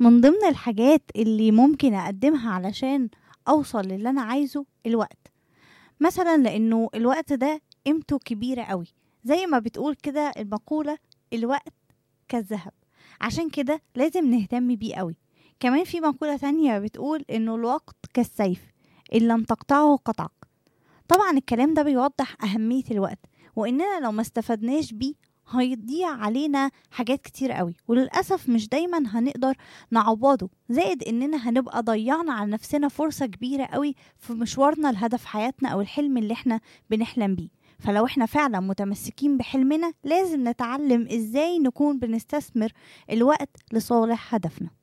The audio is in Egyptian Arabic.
من ضمن الحاجات اللي ممكن أقدمها علشان أوصل للي أنا عايزه الوقت مثلا لأنه الوقت ده قيمته كبيرة قوي زي ما بتقول كده المقولة الوقت كالذهب عشان كده لازم نهتم بيه قوي كمان في مقولة تانية بتقول إنه الوقت كالسيف إن لم تقطعه قطعك طبعا الكلام ده بيوضح أهمية الوقت وإننا لو ما استفدناش بيه هيضيع علينا حاجات كتير قوي وللأسف مش دايما هنقدر نعوضه زائد إننا هنبقى ضيعنا على نفسنا فرصة كبيرة قوي في مشوارنا لهدف حياتنا أو الحلم اللي احنا بنحلم بيه فلو احنا فعلا متمسكين بحلمنا لازم نتعلم ازاي نكون بنستثمر الوقت لصالح هدفنا